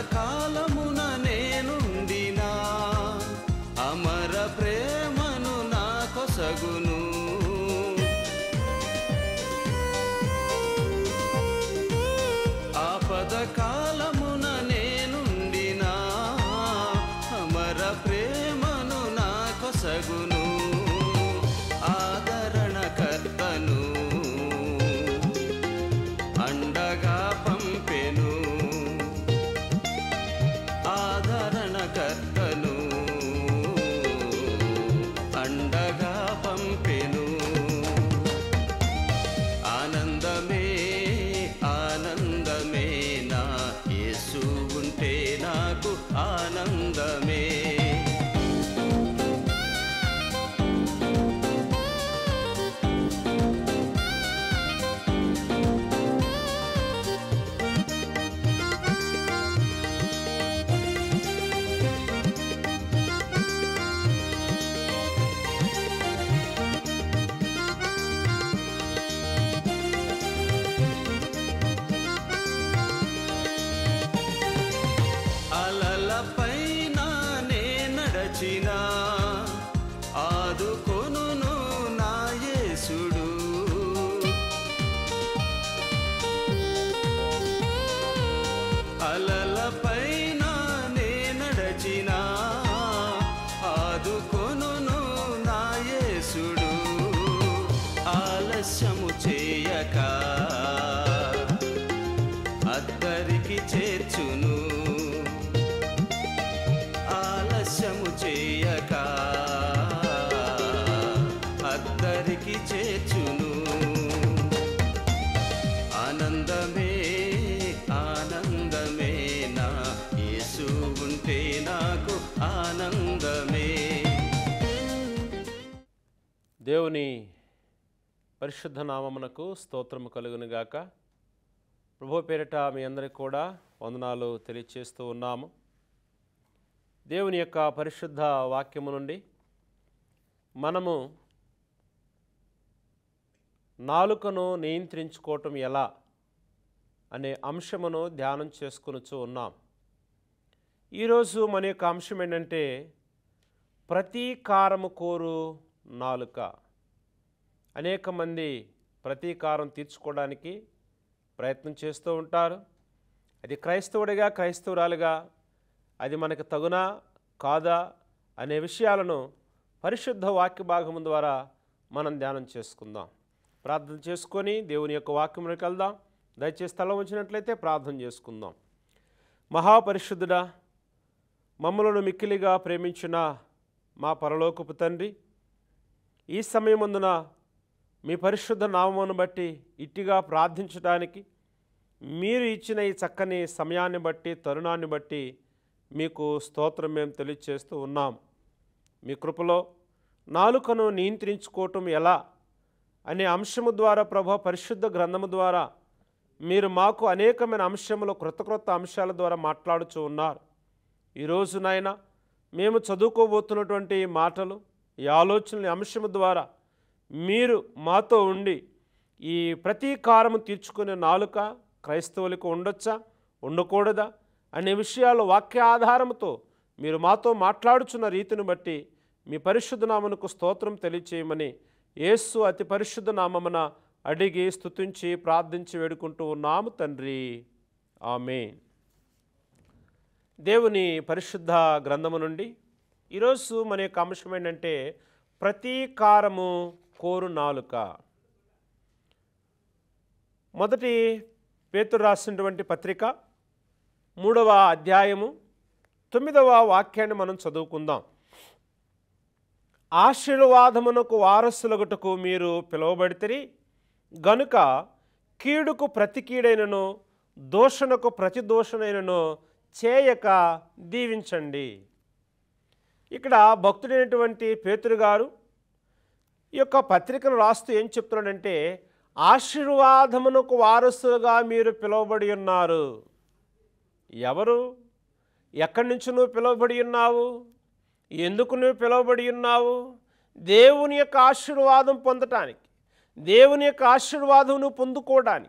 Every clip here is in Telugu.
కాలమున నేనుండినా అమర ప్రేమను నా కొసగును ఆపద కాలమున నేనుండినా అమర ప్రేమను నా కొసగును ఆదరణ కర్తను అండగా పంపెను ఆదరణ కర్తను అండగా పంపెను ఆనందమే ఆనందమే నా యేసు ఉంటే నాకు ఆనందమే అలలపైన నే నడచిన ఆదుకొనును నా యేసుడు అలలపైన నే నడచిన ఆదుకొనును నా యేసుడు ఆలస్యము చేయక అద్దరికి చేర్చును ఆలస్యము చేయక అద్దరికి చేర్చును ఆనందమే ఆనందమే నా యేసు ఉంటే నాకు ఆనందమే దేవుని పరిశుద్ధ నామమునకు స్తోత్రము కలుగును గాక ప్రభు పేరిట మీ అందరికి కూడా వందనాలు తెలియచేస్తూ ఉన్నాము దేవుని యొక్క పరిశుద్ధ వాక్యము నుండి మనము నాలుకను నియంత్రించుకోవటం ఎలా అనే అంశమును ధ్యానం చేసుకొనుచూ ఉన్నాం ఈరోజు మన యొక్క అంశం ఏంటంటే ప్రతీకారము కోరు నాలుక అనేక మంది ప్రతీకారం తీర్చుకోవడానికి ప్రయత్నం చేస్తూ ఉంటారు అది క్రైస్తవుడిగా క్రైస్తవురాలుగా అది మనకు తగునా కాదా అనే విషయాలను పరిశుద్ధ వాక్య భాగం ద్వారా మనం ధ్యానం చేసుకుందాం ప్రార్థన చేసుకొని దేవుని యొక్క వాక్యంలోకి వెళ్దాం దయచేసి స్థలం వచ్చినట్లయితే ప్రార్థన చేసుకుందాం మహాపరిశుద్ధుడా మమ్మలను మిక్కిలిగా ప్రేమించిన మా పరలోకపు తండ్రి ఈ సమయమందున మీ పరిశుద్ధ నామమును బట్టి ఇట్టిగా ప్రార్థించడానికి మీరు ఇచ్చిన ఈ చక్కని సమయాన్ని బట్టి తరుణాన్ని బట్టి మీకు స్తోత్రం మేము తెలియచేస్తూ ఉన్నాం మీ కృపలో నాలుకను నియంత్రించుకోవటం ఎలా అనే అంశము ద్వారా ప్రభా పరిశుద్ధ గ్రంథము ద్వారా మీరు మాకు అనేకమైన అంశములు క్రొత్త క్రొత్త అంశాల ద్వారా మాట్లాడుచూ ఉన్నారు ఈరోజు నాయన మేము చదువుకోబోతున్నటువంటి ఈ మాటలు ఈ ఆలోచనల అంశము ద్వారా మీరు మాతో ఉండి ఈ ప్రతీకారము తీర్చుకునే నాలుక క్రైస్తవులకు ఉండొచ్చా ఉండకూడదా అనే విషయాలు వాక్య ఆధారంతో మీరు మాతో మాట్లాడుచున్న రీతిని బట్టి మీ పరిశుద్ధ నామమునకు స్తోత్రం తెలియచేయమని యేసు అతి పరిశుద్ధ నామమున అడిగి స్తుతించి ప్రార్థించి వేడుకుంటూ ఉన్నాము తండ్రి ఆమేన్ దేవుని పరిశుద్ధ గ్రంథము నుండి ఈరోజు మన యొక్క అంశం ఏంటంటే ప్రతీకారము కోరు నాలుక మొదటి పేతురు రాసినటువంటి పత్రిక మూడవ అధ్యాయము తొమ్మిదవ వాక్యాన్ని మనం చదువుకుందాం ఆశీర్వాదమునకు వారసులగుటకు మీరు పిలువబడితే గనుక కీడుకు ప్రతి కీడైనను దోషణకు ప్రతి దోషణైనను చేయక దీవించండి ఇక్కడ భక్తుడైనటువంటి పేతురు గారు ఈ యొక్క పత్రికను రాస్తూ ఏం చెప్తున్నాడంటే ఆశీర్వాదమునకు వారసులుగా మీరు పిలువబడి ఉన్నారు ఎవరు ఎక్కడి నుంచి నువ్వు పిలువబడి ఉన్నావు ఎందుకు నువ్వు పిలువబడి ఉన్నావు దేవుని యొక్క ఆశీర్వాదం పొందటానికి దేవుని యొక్క ఆశీర్వాదం నువ్వు పొందుకోవడానికి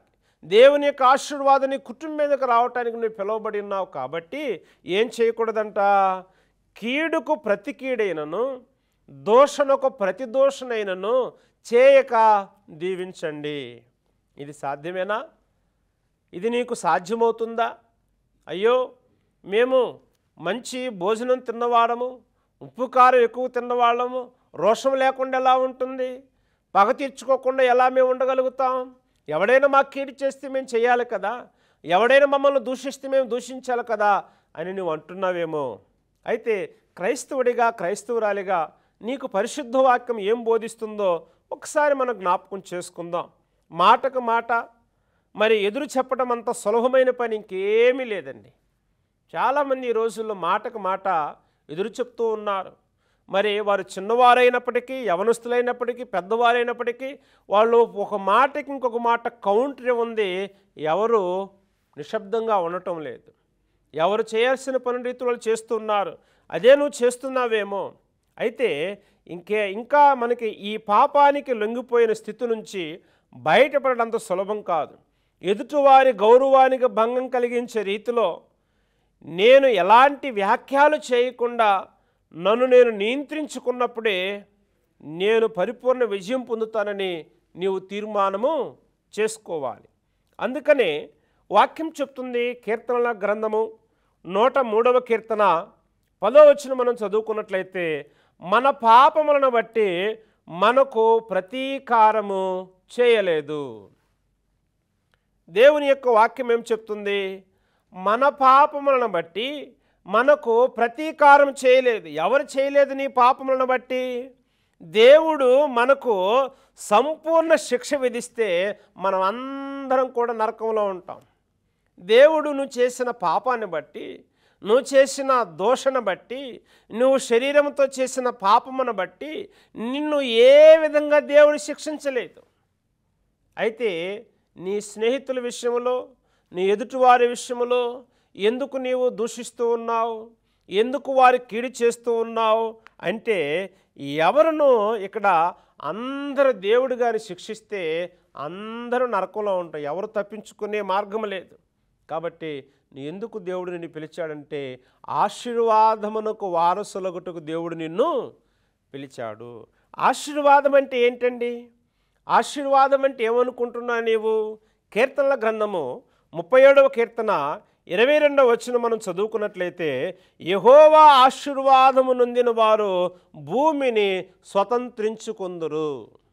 దేవుని యొక్క ఆశీర్వాదం నీ కుటుంబం మీదకి రావటానికి నువ్వు పిలువబడి ఉన్నావు కాబట్టి ఏం చేయకూడదంట కీడుకు ప్రతి కీడైనను దోషణకు ప్రతి దోషణైనను చేయక దీవించండి ఇది సాధ్యమేనా ఇది నీకు సాధ్యమవుతుందా అయ్యో మేము మంచి భోజనం తిన్నవాడము ఉప్పు కారం ఎక్కువ తిన్నవాళ్ళము రోషం లేకుండా ఎలా ఉంటుంది పగ తీర్చుకోకుండా ఎలా మేము ఉండగలుగుతాం ఎవడైనా మాకు కీడు చేస్తే మేము చేయాలి కదా ఎవడైనా మమ్మల్ని దూషిస్తే మేము దూషించాలి కదా అని నువ్వు అంటున్నావేమో అయితే క్రైస్తవుడిగా క్రైస్తవురాలిగా నీకు పరిశుద్ధ వాక్యం ఏం బోధిస్తుందో ఒకసారి మనం జ్ఞాపకం చేసుకుందాం మాటకు మాట మరి ఎదురు చెప్పడం అంత సులభమైన పని ఇంకేమీ లేదండి చాలామంది ఈ రోజుల్లో మాటకు మాట ఎదురు చెప్తూ ఉన్నారు మరి వారు చిన్నవారైనప్పటికీ యవనస్తులైనప్పటికీ పెద్దవారైనప్పటికీ వాళ్ళు ఒక మాటకి ఇంకొక మాట కౌంటర్ ఉంది ఎవరు నిశ్శబ్దంగా ఉండటం లేదు ఎవరు చేయాల్సిన పని రీతి వాళ్ళు చేస్తున్నారు అదే నువ్వు చేస్తున్నావేమో అయితే ఇంకే ఇంకా మనకి ఈ పాపానికి లొంగిపోయిన స్థితి నుంచి బయటపడడంత సులభం కాదు ఎదుటివారి గౌరవానికి భంగం కలిగించే రీతిలో నేను ఎలాంటి వ్యాఖ్యలు చేయకుండా నన్ను నేను నియంత్రించుకున్నప్పుడే నేను పరిపూర్ణ విజయం పొందుతానని నీవు తీర్మానము చేసుకోవాలి అందుకనే వాక్యం చెప్తుంది కీర్తనల గ్రంథము నూట మూడవ కీర్తన పదో వచ్చిన మనం చదువుకున్నట్లయితే మన పాపములను బట్టి మనకు ప్రతీకారము చేయలేదు దేవుని యొక్క వాక్యం ఏం చెప్తుంది మన పాపములను బట్టి మనకు ప్రతీకారం చేయలేదు ఎవరు చేయలేదు నీ పాపములను బట్టి దేవుడు మనకు సంపూర్ణ శిక్ష విధిస్తే మనం అందరం కూడా నరకంలో ఉంటాం దేవుడు నువ్వు చేసిన పాపాన్ని బట్టి నువ్వు చేసిన దోషను బట్టి నువ్వు శరీరంతో చేసిన పాపమును బట్టి నిన్ను ఏ విధంగా దేవుడు శిక్షించలేదు అయితే నీ స్నేహితుల విషయంలో నీ ఎదుటివారి విషయంలో ఎందుకు నీవు దూషిస్తూ ఉన్నావు ఎందుకు వారి కీడు చేస్తూ ఉన్నావు అంటే ఎవరును ఇక్కడ అందరు దేవుడు గారిని శిక్షిస్తే అందరూ నరకంలో ఉంటారు ఎవరు తప్పించుకునే మార్గం లేదు కాబట్టి నీ ఎందుకు దేవుడు నిన్ను పిలిచాడంటే ఆశీర్వాదమునకు వారసులగుటకు దేవుడు నిన్ను పిలిచాడు ఆశీర్వాదం అంటే ఏంటండి ఆశీర్వాదం అంటే ఏమనుకుంటున్నా నీవు కీర్తనల గ్రంథము ముప్పై ఏడవ కీర్తన ఇరవై రెండవ వచ్చిన మనం చదువుకున్నట్లయితే యహోవా ఆశీర్వాదము నొందిన వారు భూమిని స్వతంత్రించుకుందురు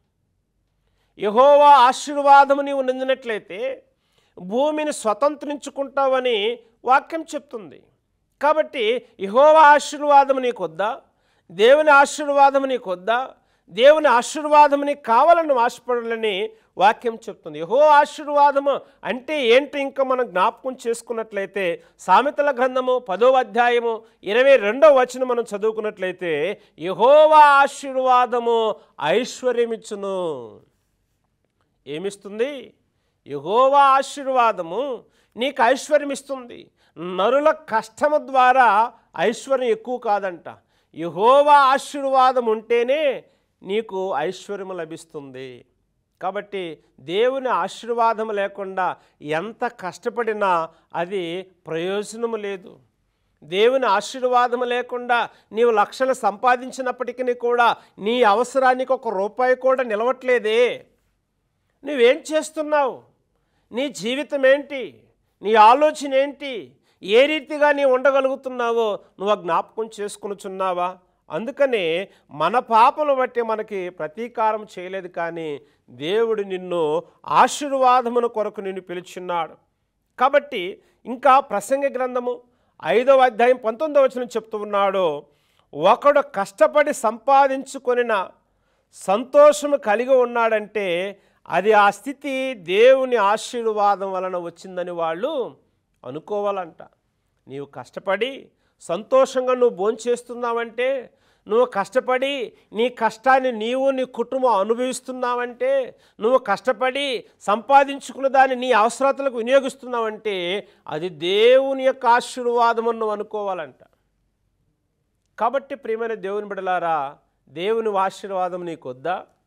యహోవా ఆశీర్వాదము నీవు నొందినట్లయితే భూమిని స్వతంత్రించుకుంటావని వాక్యం చెప్తుంది కాబట్టి యహోవా ఆశీర్వాదము నీకొద్దా దేవుని ఆశీర్వాదము నీకొద్దా దేవుని ఆశీర్వాదము నీకు కావాలని ఆశపడాలని వాక్యం చెప్తుంది యహో ఆశీర్వాదము అంటే ఏంటి ఇంకా మనం జ్ఞాపకం చేసుకున్నట్లయితే సామెతల గ్రంథము పదో అధ్యాయము ఇరవై రెండవ వచనం మనం చదువుకున్నట్లయితే యహోవా ఆశీర్వాదము ఐశ్వర్యమిచ్చును ఏమిస్తుంది యహోవా ఆశీర్వాదము నీకు ఐశ్వర్యం ఇస్తుంది నరుల కష్టము ద్వారా ఐశ్వర్యం ఎక్కువ కాదంట యహోవా ఆశీర్వాదం ఉంటేనే నీకు ఐశ్వర్యం లభిస్తుంది కాబట్టి దేవుని ఆశీర్వాదం లేకుండా ఎంత కష్టపడినా అది ప్రయోజనము లేదు దేవుని ఆశీర్వాదం లేకుండా నీవు లక్షలు సంపాదించినప్పటికీ కూడా నీ అవసరానికి ఒక రూపాయి కూడా నిలవట్లేదే నువ్వేం చేస్తున్నావు నీ జీవితం ఏంటి నీ ఆలోచన ఏంటి ఏ రీతిగా నీ ఉండగలుగుతున్నావో నువ్వు ఆ జ్ఞాపకం చేసుకునిచున్నావా అందుకనే మన పాపను బట్టి మనకి ప్రతీకారం చేయలేదు కానీ దేవుడు నిన్ను ఆశీర్వాదమున కొరకు నిన్ను పిలుచున్నాడు కాబట్టి ఇంకా ప్రసంగ గ్రంథము ఐదవ అధ్యాయం పంతొమ్మిదవ వచనం చెప్తూ ఉన్నాడు ఒకడు కష్టపడి సంపాదించుకొనిన సంతోషము కలిగి ఉన్నాడంటే అది ఆ స్థితి దేవుని ఆశీర్వాదం వలన వచ్చిందని వాళ్ళు అనుకోవాలంట నీవు కష్టపడి సంతోషంగా నువ్వు భోంచేస్తున్నావంటే నువ్వు కష్టపడి నీ కష్టాన్ని నీవు నీ కుటుంబం అనుభవిస్తున్నావంటే నువ్వు కష్టపడి సంపాదించుకున్న దాన్ని నీ అవసరతలకు వినియోగిస్తున్నావంటే అది దేవుని యొక్క ఆశీర్వాదం అని నువ్వు అనుకోవాలంట కాబట్టి ప్రియమైన దేవుని బిడలారా దేవుని ఆశీర్వాదం నీకొద్దా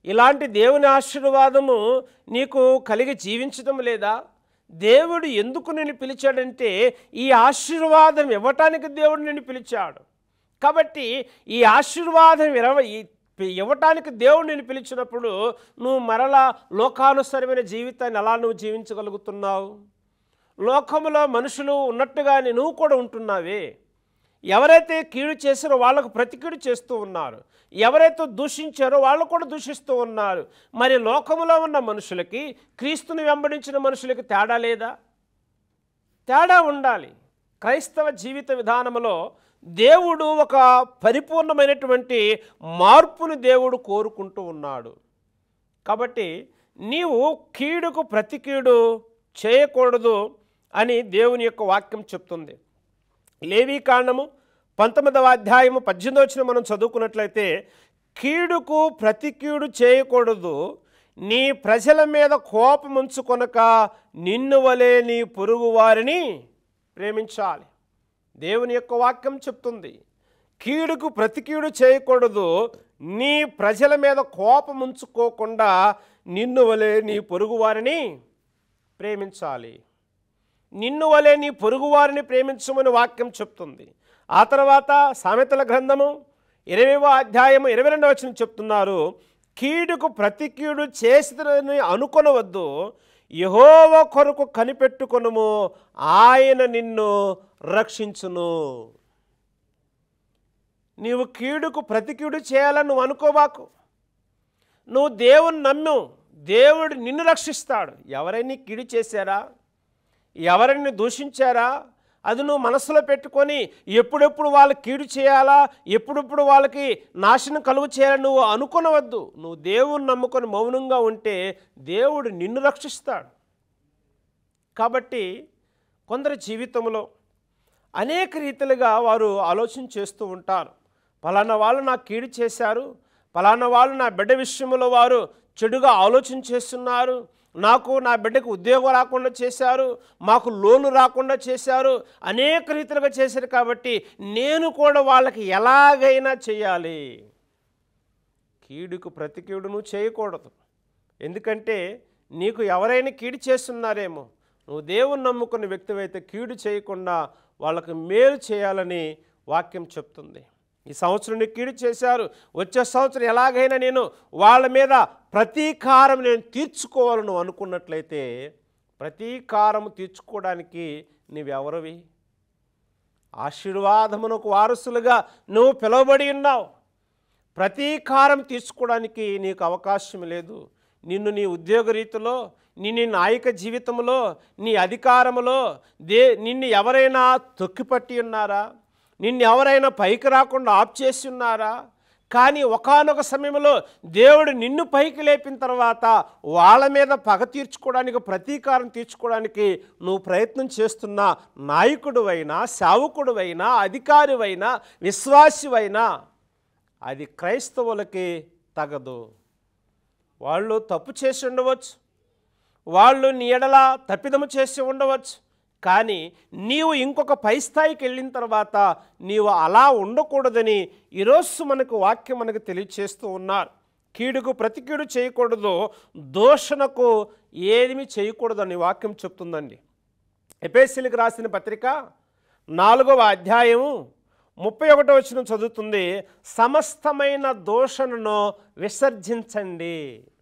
ఇలాంటి దేవుని ఆశీర్వాదము నీకు కలిగి జీవించడం లేదా దేవుడు ఎందుకు నిన్ను పిలిచాడంటే ఈ ఆశీర్వాదం ఇవ్వటానికి దేవుడు నిన్ను పిలిచాడు కాబట్టి ఈ ఆశీర్వాదం ఇరవ ఈ- ఇవ్వటానికి దేవుడు నేను పిలిచినప్పుడు నువ్వు మరలా లోకానుసరమైన జీవితాన్ని ఎలా నువ్వు జీవించగలుగుతున్నావు లోకములో మనుషులు ఉన్నట్టుగానే నువ్వు కూడా ఉంటున్నావే ఎవరైతే కీడు చేశారో వాళ్ళకు ప్రతికీడు చేస్తూ ఉన్నారు ఎవరైతే దూషించారో వాళ్ళు కూడా దూషిస్తూ ఉన్నారు మరి లోకములో ఉన్న మనుషులకి క్రీస్తుని వెంబడించిన మనుషులకి తేడా లేదా తేడా ఉండాలి క్రైస్తవ జీవిత విధానంలో దేవుడు ఒక పరిపూర్ణమైనటువంటి మార్పును దేవుడు కోరుకుంటూ ఉన్నాడు కాబట్టి నీవు కీడుకు ప్రతి కీడు చేయకూడదు అని దేవుని యొక్క వాక్యం చెప్తుంది లేవీ కాండము పంతొమ్మిదవ అధ్యాయము పద్దెనిమిది వచ్చిన మనం చదువుకున్నట్లయితే కీడుకు ప్రతి కీడు చేయకూడదు నీ ప్రజల మీద కోపముంచుకొనక నిన్ను వలె నీ పొరుగు వారిని ప్రేమించాలి దేవుని యొక్క వాక్యం చెప్తుంది కీడుకు ప్రతి కీడు చేయకూడదు నీ ప్రజల మీద కోపముంచుకోకుండా నిన్ను వలె నీ పొరుగు వారిని ప్రేమించాలి నిన్ను వలె నీ పొరుగువారిని ప్రేమించమని వాక్యం చెప్తుంది ఆ తర్వాత సామెతల గ్రంథము ఇరవైవ అధ్యాయము ఇరవై రెండవ వచనం చెప్తున్నారు కీడుకు ప్రతి కీడు చేసిదని అనుకొనవద్దు యహోవ కొరకు కనిపెట్టుకొనుము ఆయన నిన్ను రక్షించును నీవు కీడుకు ప్రతి కీడు చేయాలని నువ్వు అనుకోబాకు నువ్వు దేవుని నమ్ము దేవుడు నిన్ను రక్షిస్తాడు ఎవరైనా కీడు చేశారా ఎవరిని దూషించారా అది నువ్వు మనసులో పెట్టుకొని ఎప్పుడెప్పుడు వాళ్ళకి కీడు చేయాలా ఎప్పుడెప్పుడు వాళ్ళకి నాశనం కలుగు చేయాలని నువ్వు అనుకునవద్దు నువ్వు దేవుని నమ్ముకొని మౌనంగా ఉంటే దేవుడు నిన్ను రక్షిస్తాడు కాబట్టి కొందరి జీవితంలో అనేక రీతిలుగా వారు ఆలోచన చేస్తూ ఉంటారు పలానా వాళ్ళు నాకు కీడు చేశారు పలానా వాళ్ళు నా బిడ్డ విషయంలో వారు చెడుగా ఆలోచన చేస్తున్నారు నాకు నా బిడ్డకు ఉద్యోగం రాకుండా చేశారు మాకు లోను రాకుండా చేశారు అనేక రీతిలుగా చేశారు కాబట్టి నేను కూడా వాళ్ళకి ఎలాగైనా చేయాలి కీడుకు ప్రతి కీడును చేయకూడదు ఎందుకంటే నీకు ఎవరైనా కీడు చేస్తున్నారేమో నువ్వు దేవుని నమ్ముకున్న వ్యక్తివైతే కీడు చేయకుండా వాళ్ళకు మేలు చేయాలని వాక్యం చెప్తుంది ఈ సంవత్సరం నీకు కీడు చేశారు వచ్చే సంవత్సరం ఎలాగైనా నేను వాళ్ళ మీద ప్రతీకారం నేను తీర్చుకోవాలని నువ్వు అనుకున్నట్లయితే ప్రతీకారం తీర్చుకోవడానికి నీవెవరివి ఆశీర్వాదమునకు వారసులుగా నువ్వు పిలువబడి ఉన్నావు ప్రతీకారం తీసుకోవడానికి నీకు అవకాశం లేదు నిన్ను నీ ఉద్యోగ రీతిలో నీ నీ నాయక జీవితంలో నీ అధికారములో దే నిన్ను ఎవరైనా తొక్కిపట్టి ఉన్నారా నిన్ను ఎవరైనా పైకి రాకుండా ఆప్ చేసి ఉన్నారా కానీ ఒకానొక సమయంలో దేవుడు నిన్ను పైకి లేపిన తర్వాత వాళ్ళ మీద పగ తీర్చుకోవడానికి ప్రతీకారం తీర్చుకోవడానికి నువ్వు ప్రయత్నం చేస్తున్న నాయకుడువైనా సేవకుడువైనా అధికారివైనా విశ్వాసివైనా అది క్రైస్తవులకి తగదు వాళ్ళు తప్పు చేసి ఉండవచ్చు వాళ్ళు నీ ఎడల తప్పిదము చేసి ఉండవచ్చు కానీ నీవు ఇంకొక పై స్థాయికి వెళ్ళిన తర్వాత నీవు అలా ఉండకూడదని ఈరోజు మనకు వాక్యం మనకు తెలియచేస్తూ ఉన్నారు కీడుకు ప్రతి కీడు చేయకూడదు దోషణకు ఏమి చేయకూడదని వాక్యం చెప్తుందండి ఎపేసిలకు రాసిన పత్రిక నాలుగవ అధ్యాయము ముప్పై ఒకటో వచ్చిన చదువుతుంది సమస్తమైన దోషణను విసర్జించండి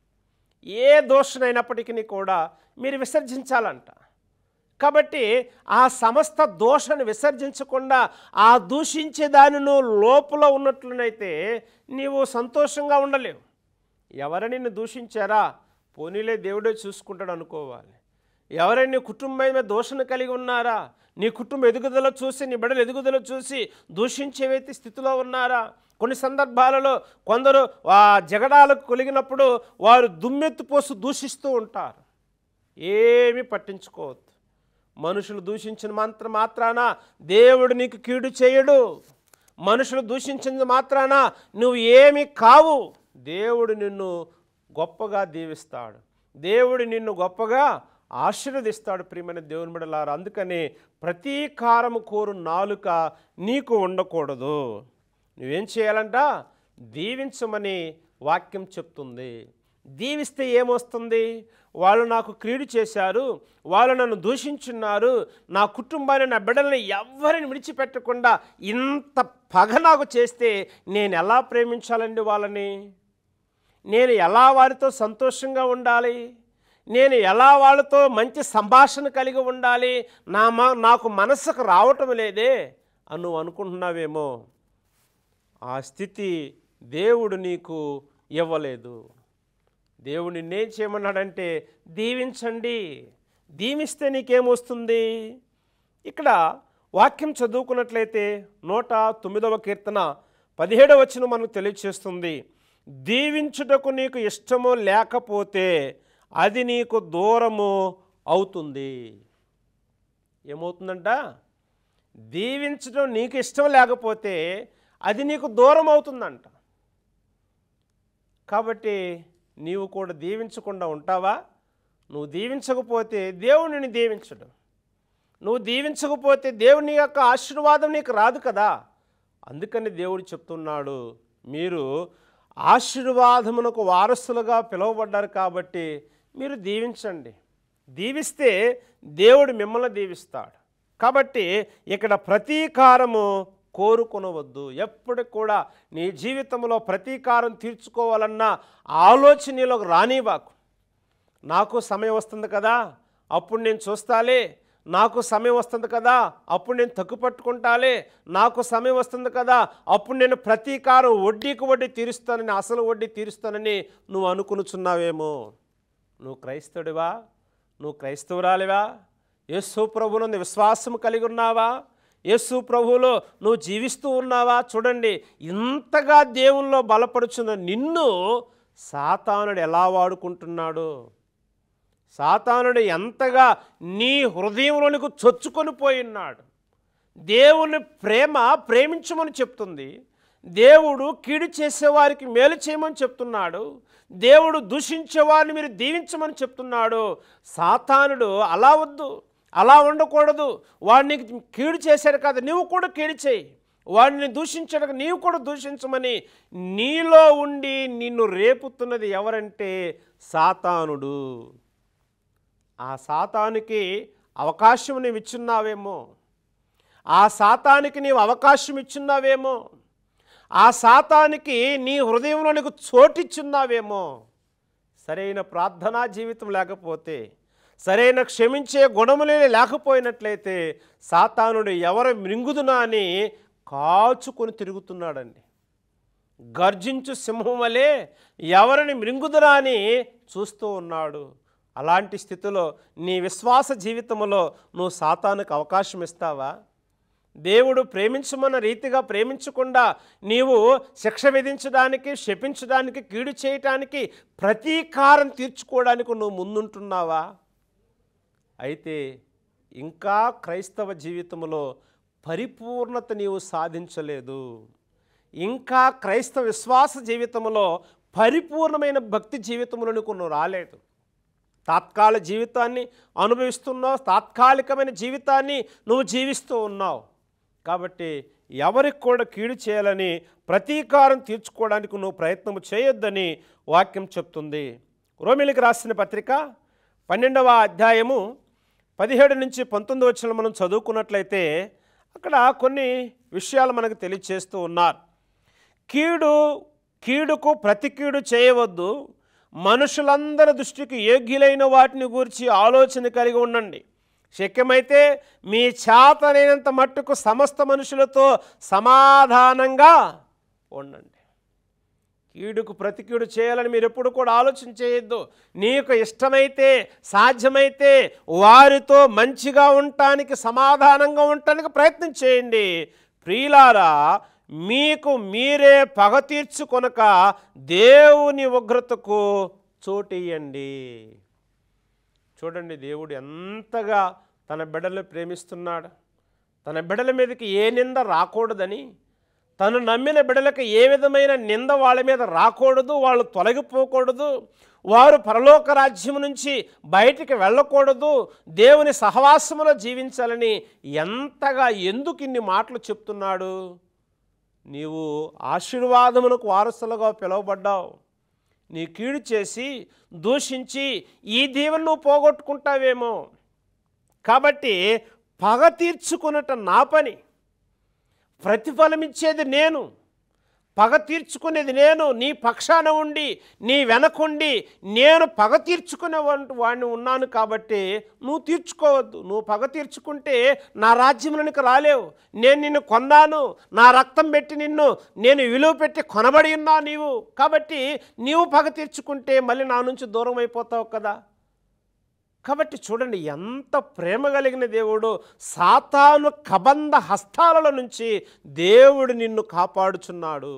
ఏ దోషనైనప్పటికీ కూడా మీరు విసర్జించాలంట కాబట్టి ఆ సమస్త దోషను విసర్జించకుండా ఆ దూషించే దాని నువ్వు లోపల ఉన్నట్లనైతే నీవు సంతోషంగా ఉండలేవు ఎవరైనా నిన్ను దూషించారా పోనీలే దేవుడే చూసుకుంటాడు అనుకోవాలి ఎవరైనా నీ కుటుంబం మీద దోషణ కలిగి ఉన్నారా నీ కుటుంబ ఎదుగుదల చూసి నీ బిడ్డల ఎదుగుదల చూసి దూషించే వ్యక్తి స్థితిలో ఉన్నారా కొన్ని సందర్భాలలో కొందరు ఆ జగడాలకు కొలిగినప్పుడు వారు దుమ్మెత్తి పోసి దూషిస్తూ ఉంటారు ఏమీ పట్టించుకోవద్దు మనుషులు దూషించిన మాత్రం మాత్రాన దేవుడు నీకు కీడు చేయడు మనుషులు దూషించిన మాత్రాన నువ్వు ఏమీ కావు దేవుడు నిన్ను గొప్పగా దీవిస్తాడు దేవుడు నిన్ను గొప్పగా ఆశీర్వదిస్తాడు ప్రియమైన దేవుని బిడలారు అందుకని ప్రతీకారము కోరు నాలుక నీకు ఉండకూడదు నువ్వేం చేయాలంట దీవించమని వాక్యం చెప్తుంది దీవిస్తే ఏమొస్తుంది వాళ్ళు నాకు క్రీడు చేశారు వాళ్ళు నన్ను దూషించున్నారు నా కుటుంబాన్ని నా బిడ్డల్ని ఎవరిని విడిచిపెట్టకుండా ఇంత పగ నాకు చేస్తే నేను ఎలా ప్రేమించాలండి వాళ్ళని నేను ఎలా వారితో సంతోషంగా ఉండాలి నేను ఎలా వాళ్ళతో మంచి సంభాషణ కలిగి ఉండాలి నా మా నాకు మనసుకు రావటం లేదే అని నువ్వు అనుకుంటున్నావేమో ఆ స్థితి దేవుడు నీకు ఇవ్వలేదు దేవుడు నిన్నేం చేయమన్నాడంటే దీవించండి దీవిస్తే నీకేమొస్తుంది ఇక్కడ వాక్యం చదువుకున్నట్లయితే నూట తొమ్మిదవ కీర్తన పదిహేడవ వచ్చిన మనకు తెలియచేస్తుంది దీవించుటకు నీకు ఇష్టము లేకపోతే అది నీకు దూరము అవుతుంది ఏమవుతుందంట దీవించడం నీకు ఇష్టం లేకపోతే అది నీకు దూరం అవుతుందంట కాబట్టి నీవు కూడా దీవించకుండా ఉంటావా నువ్వు దీవించకపోతే దేవుడు నిన్ను దీవించడు నువ్వు దీవించకపోతే దేవుని యొక్క ఆశీర్వాదం నీకు రాదు కదా అందుకని దేవుడు చెప్తున్నాడు మీరు ఆశీర్వాదమునకు వారసులుగా పిలువబడ్డారు కాబట్టి మీరు దీవించండి దీవిస్తే దేవుడు మిమ్మల్ని దీవిస్తాడు కాబట్టి ఇక్కడ ప్రతీకారము కోరుకొనవద్దు ఎప్పుడు కూడా నీ జీవితంలో ప్రతీకారం తీర్చుకోవాలన్న ఆలోచనలోకి రానివాకు నాకు సమయం వస్తుంది కదా అప్పుడు నేను చూస్తాలే నాకు సమయం వస్తుంది కదా అప్పుడు నేను తగ్గు పట్టుకుంటాలే నాకు సమయం వస్తుంది కదా అప్పుడు నేను ప్రతీకారం వడ్డీకి వడ్డీ తీరుస్తానని అసలు వడ్డీ తీరుస్తానని నువ్వు అనుకునుచున్నావేమో నువ్వు క్రైస్తవుడివా నువ్వు క్రైస్తవురాలివా యేసు ప్రభునందు విశ్వాసం కలిగి ఉన్నావా యేసు ప్రభువులో నువ్వు జీవిస్తూ ఉన్నావా చూడండి ఇంతగా దేవుల్లో బలపరుచున్న నిన్ను సాతానుడు ఎలా వాడుకుంటున్నాడు సాతానుడు ఎంతగా నీ హృదయంలోనికి చొచ్చుకొని పోయినాడు దేవుని ప్రేమ ప్రేమించమని చెప్తుంది దేవుడు కీడు చేసేవారికి మేలు చేయమని చెప్తున్నాడు దేవుడు దూషించేవారిని మీరు దీవించమని చెప్తున్నాడు సాతానుడు అలా వద్దు అలా ఉండకూడదు వాడిని కీడు చేశాడు కదా నీవు కూడా కీడు చేయి వాడిని దూషించడానికి నీవు కూడా దూషించమని నీలో ఉండి నిన్ను రేపుతున్నది ఎవరంటే సాతానుడు ఆ సాతానికి అవకాశం నీవు ఇచ్చున్నావేమో ఆ సాతానికి నీవు అవకాశం ఇచ్చున్నావేమో ఆ సాతానికి నీ హృదయంలో నీకు చోటిచ్చున్నావేమో సరైన ప్రార్థనా జీవితం లేకపోతే సరైన క్షమించే గుణములే లేకపోయినట్లయితే సాతానుడు ఎవరు మృంగుదునా అని కాచుకొని తిరుగుతున్నాడండి గర్జించు సింహం వలె ఎవరిని మృంగుదురా అని చూస్తూ ఉన్నాడు అలాంటి స్థితిలో నీ విశ్వాస జీవితంలో నువ్వు సాతానుకు అవకాశం ఇస్తావా దేవుడు ప్రేమించమన్న రీతిగా ప్రేమించకుండా నీవు శిక్ష విధించడానికి శపించడానికి కీడు చేయటానికి ప్రతీకారం తీర్చుకోవడానికి నువ్వు ముందుంటున్నావా అయితే ఇంకా క్రైస్తవ జీవితంలో పరిపూర్ణత నీవు సాధించలేదు ఇంకా క్రైస్తవ విశ్వాస జీవితంలో పరిపూర్ణమైన భక్తి జీవితంలో నీకు నువ్వు రాలేదు తాత్కాల జీవితాన్ని అనుభవిస్తున్నావు తాత్కాలికమైన జీవితాన్ని నువ్వు జీవిస్తూ ఉన్నావు కాబట్టి ఎవరికి కూడా కీడు చేయాలని ప్రతీకారం తీర్చుకోవడానికి నువ్వు ప్రయత్నం చేయొద్దని వాక్యం చెప్తుంది రోమిలికి రాసిన పత్రిక పన్నెండవ అధ్యాయము పదిహేడు నుంచి పంతొమ్మిది వచ్చిన మనం చదువుకున్నట్లయితే అక్కడ కొన్ని విషయాలు మనకు తెలియచేస్తూ ఉన్నారు కీడు కీడుకు ప్రతి కీడు చేయవద్దు మనుషులందరి దృష్టికి యోగ్యులైన వాటిని గురించి ఆలోచన కలిగి ఉండండి శక్యమైతే మీ చేతనైనంత మట్టుకు సమస్త మనుషులతో సమాధానంగా ఉండండి కీడుకు ప్రతి కీడు చేయాలని మీరు ఎప్పుడు కూడా ఆలోచన చేయొద్దు నీకు ఇష్టమైతే సాధ్యమైతే వారితో మంచిగా ఉండటానికి సమాధానంగా ఉండటానికి ప్రయత్నం చేయండి ప్రియులారా మీకు మీరే పగ తీర్చుకొనక దేవుని ఉగ్రతకు చోటియండి చూడండి దేవుడు ఎంతగా తన బిడ్డలను ప్రేమిస్తున్నాడు తన బిడ్డల మీదకి ఏ నింద రాకూడదని తను నమ్మిన బిడ్డలకు ఏ విధమైన నింద వాళ్ళ మీద రాకూడదు వాళ్ళు తొలగిపోకూడదు వారు పరలోక రాజ్యం నుంచి బయటికి వెళ్ళకూడదు దేవుని సహవాసములో జీవించాలని ఎంతగా ఎందుకు ఇన్ని మాటలు చెప్తున్నాడు నీవు ఆశీర్వాదములకు వారసులుగా పిలువబడ్డావు నీ కీడు చేసి దూషించి ఈ దీవెన నువ్వు పోగొట్టుకుంటావేమో కాబట్టి పగ తీర్చుకున్నట నా పని ప్రతిఫలం ఇచ్చేది నేను పగ తీర్చుకునేది నేను నీ పక్షాన ఉండి నీ వెనకుండి నేను పగ తీర్చుకునే వంటి వాడిని ఉన్నాను కాబట్టి నువ్వు తీర్చుకోవద్దు నువ్వు పగ తీర్చుకుంటే నా రాజ్యంలోనికి రాలేవు నేను నిన్ను కొన్నాను నా రక్తం పెట్టి నిన్ను నేను విలువ పెట్టి కొనబడి ఉన్నా నీవు కాబట్టి నీవు పగ తీర్చుకుంటే మళ్ళీ నా నుంచి దూరం అయిపోతావు కదా కాబట్టి చూడండి ఎంత ప్రేమ కలిగిన దేవుడు సాతాను కబంధ హస్తాల నుంచి దేవుడు నిన్ను కాపాడుచున్నాడు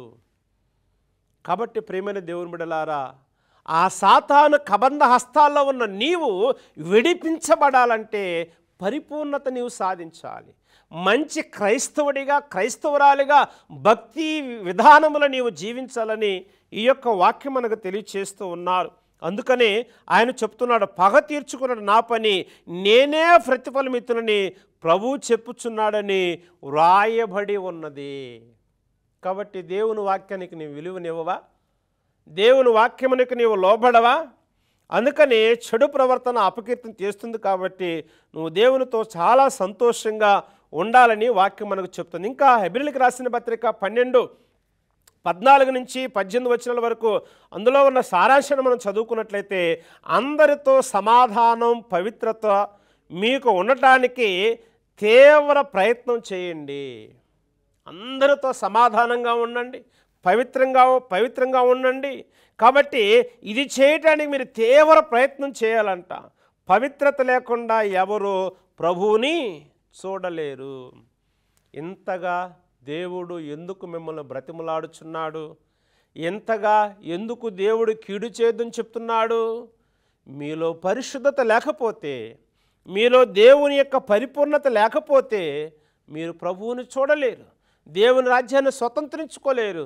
కాబట్టి ప్రేమైన దేవుని బిడలారా ఆ సాతాను కబంధ హస్తాల్లో ఉన్న నీవు విడిపించబడాలంటే పరిపూర్ణత నీవు సాధించాలి మంచి క్రైస్తవుడిగా క్రైస్తవురాలిగా భక్తి విధానములు నీవు జీవించాలని ఈ యొక్క వాక్యం మనకు తెలియచేస్తూ ఉన్నారు అందుకనే ఆయన చెప్తున్నాడు పగ తీర్చుకున్నాడు నా పని నేనే ప్రతిఫలమిత్తునని ప్రభువు చెప్పుచున్నాడని వ్రాయబడి ఉన్నది కాబట్టి దేవుని వాక్యానికి నీవు విలువనివ్వవా దేవుని వాక్యమునికి నీవు లోబడవా అందుకని చెడు ప్రవర్తన అపకీర్తన చేస్తుంది కాబట్టి నువ్వు దేవునితో చాలా సంతోషంగా ఉండాలని వాక్యం మనకు చెప్తుంది ఇంకా హెబ్రిల్కి రాసిన పత్రిక పన్నెండు పద్నాలుగు నుంచి పద్దెనిమిది వచనాల వరకు అందులో ఉన్న సారాంశాన్ని మనం చదువుకున్నట్లయితే అందరితో సమాధానం పవిత్రత మీకు ఉండటానికి తీవ్ర ప్రయత్నం చేయండి అందరితో సమాధానంగా ఉండండి పవిత్రంగా పవిత్రంగా ఉండండి కాబట్టి ఇది చేయటానికి మీరు తీవ్ర ప్రయత్నం చేయాలంట పవిత్రత లేకుండా ఎవరు ప్రభువుని చూడలేరు ఇంతగా దేవుడు ఎందుకు మిమ్మల్ని బ్రతిమలాడుచున్నాడు ఎంతగా ఎందుకు దేవుడు కీడు చేయదని చెప్తున్నాడు మీలో పరిశుద్ధత లేకపోతే మీలో దేవుని యొక్క పరిపూర్ణత లేకపోతే మీరు ప్రభువుని చూడలేరు దేవుని రాజ్యాన్ని స్వతంత్రించుకోలేరు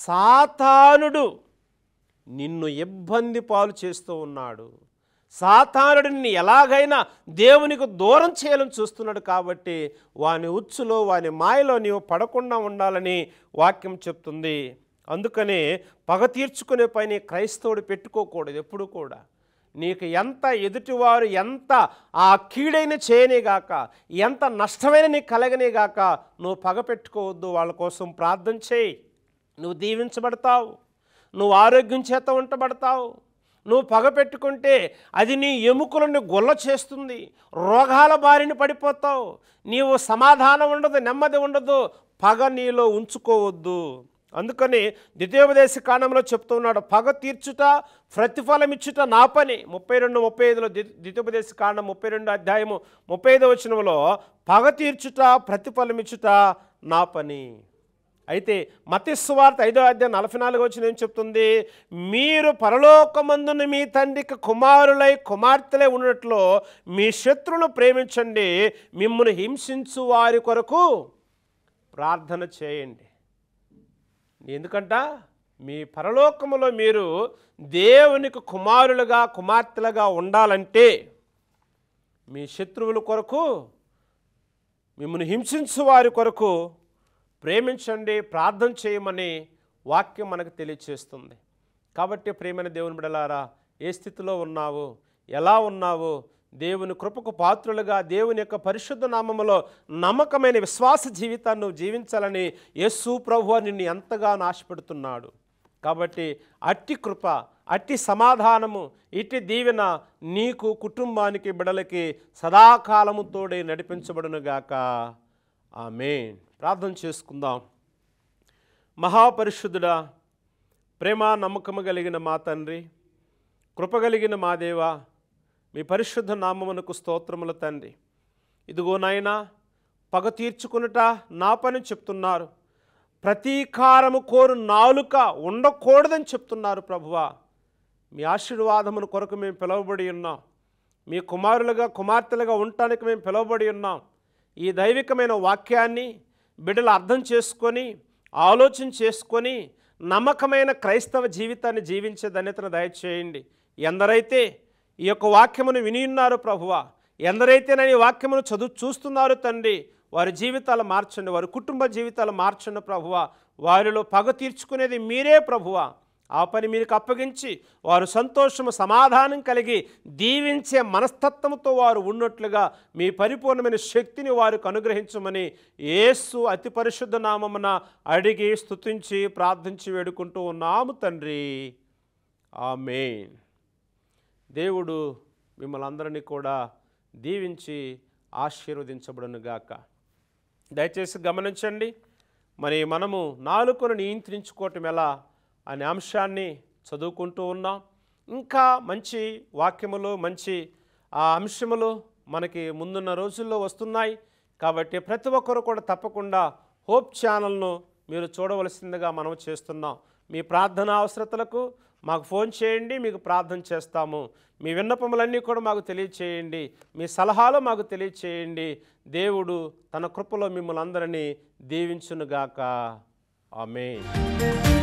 సాతానుడు నిన్ను ఇబ్బంది పాలు చేస్తూ ఉన్నాడు సాతానుడు నిన్ను ఎలాగైనా దేవునికి దూరం చేయాలని చూస్తున్నాడు కాబట్టి వాని ఉచ్చులో వాని మాయలో నీవు పడకుండా ఉండాలని వాక్యం చెప్తుంది అందుకనే పగ తీర్చుకునే పని క్రైస్తవుడు పెట్టుకోకూడదు ఎప్పుడు కూడా నీకు ఎంత ఎదుటివారు ఎంత ఆ కీడైన చేయనేగాక ఎంత నష్టమైన నీకు కలగనేగాక నువ్వు పగ పెట్టుకోవద్దు వాళ్ళ కోసం ప్రార్థన చేయి నువ్వు దీవించబడతావు నువ్వు ఆరోగ్యం చేత ఉంటబడతావు నువ్వు పగ పెట్టుకుంటే అది నీ ఎముకలను గొల్ల చేస్తుంది రోగాల బారిన పడిపోతావు నీవు సమాధానం ఉండదు నెమ్మది ఉండదు పగ నీలో ఉంచుకోవద్దు అందుకని ద్వితీయోపదేశ కాండంలో చెప్తున్నాడు పగ తీర్చుట ప్రతిఫలం ఇచ్చుట నా పని ముప్పై రెండు ముప్పై ఐదులో ద్వి- ద్వితీయోపదేశ కాండం ముప్పై రెండు అధ్యాయము ముప్పై ఐదో వచనంలో పగ తీర్చుట ప్రతిఫలం ఇచ్చుట నా పని అయితే మతిస్వార్త ఐదో అధ్యాయం నలభై నాలుగు వచ్చిన ఏం చెప్తుంది మీరు పరలోకమందున మీ తండ్రికి కుమారులై కుమార్తెలై ఉన్నట్లు మీ శత్రులు ప్రేమించండి మిమ్మల్ని హింసించు వారి కొరకు ప్రార్థన చేయండి ఎందుకంట మీ పరలోకములో మీరు దేవునికి కుమారులుగా కుమార్తెలుగా ఉండాలంటే మీ శత్రువుల కొరకు మిమ్మల్ని హింసించు వారి కొరకు ప్రేమించండి ప్రార్థన చేయమని వాక్యం మనకు తెలియచేస్తుంది కాబట్టి ప్రేమైన దేవుని బిడలారా ఏ స్థితిలో ఉన్నావు ఎలా ఉన్నావు దేవుని కృపకు పాత్రులుగా దేవుని యొక్క పరిశుద్ధ నామములో నమ్మకమైన విశ్వాస జీవితాన్ని నువ్వు జీవించాలని యేసు ప్రభు నిన్ను ఎంతగానో ఆశపెడుతున్నాడు కాబట్టి అట్టి కృప అట్టి సమాధానము ఇట్టి దీవెన నీకు కుటుంబానికి బిడలకి సదాకాలము తోడే నడిపించబడునుగాక ఆమేన్ ప్రార్థన చేసుకుందాం మహాపరిశుద్ధుడా ప్రేమ నమ్మకము కలిగిన మా తండ్రి కృప కలిగిన మా దేవా మీ పరిశుద్ధ నామమునకు స్తోత్రముల తండ్రి ఇదిగో నాయనా పగ తీర్చుకునుట నా పని చెప్తున్నారు ప్రతీకారము కోరు నాలుక ఉండకూడదని చెప్తున్నారు ప్రభువా మీ ఆశీర్వాదమును కొరకు మేము పిలువబడి ఉన్నాం మీ కుమారులుగా కుమార్తెలుగా ఉండటానికి మేము పిలువబడి ఉన్నాం ఈ దైవికమైన వాక్యాన్ని బిడ్డలు అర్థం చేసుకొని ఆలోచన చేసుకొని నమ్మకమైన క్రైస్తవ జీవితాన్ని జీవించే ధన్యతను దయచేయండి ఎందరైతే ఈ యొక్క వాక్యమును విని ఉన్నారు ప్రభువా ఎందరైతే నేను ఈ వాక్యమును చదువు చూస్తున్నారు తండ్రి వారి జీవితాలు మార్చండి వారి కుటుంబ జీవితాలు మార్చండి ప్రభువా వారిలో పగ తీర్చుకునేది మీరే ప్రభువా ఆ పని మీకు అప్పగించి వారు సంతోషము సమాధానం కలిగి దీవించే మనస్తత్వంతో వారు ఉన్నట్లుగా మీ పరిపూర్ణమైన శక్తిని వారికి అనుగ్రహించమని యేసు అతి పరిశుద్ధ నామమున అడిగి స్తుతించి ప్రార్థించి వేడుకుంటూ ఉన్నాము తండ్రి ఆమేన్ దేవుడు మిమ్మల్ని అందరినీ కూడా దీవించి ఆశీర్వదించబడునుగాక దయచేసి గమనించండి మరి మనము నాలుకను నియంత్రించుకోవటం ఎలా అనే అంశాన్ని చదువుకుంటూ ఉన్నాం ఇంకా మంచి వాక్యములు మంచి ఆ అంశములు మనకి ముందున్న రోజుల్లో వస్తున్నాయి కాబట్టి ప్రతి ఒక్కరు కూడా తప్పకుండా హోప్ ఛానల్ను మీరు చూడవలసిందిగా మనం చేస్తున్నాం మీ ప్రార్థన అవసరతలకు మాకు ఫోన్ చేయండి మీకు ప్రార్థన చేస్తాము మీ విన్నపములన్నీ కూడా మాకు తెలియచేయండి మీ సలహాలు మాకు తెలియచేయండి దేవుడు తన కృపలో మిమ్మల్ని అందరినీ దీవించునుగాక ఆమె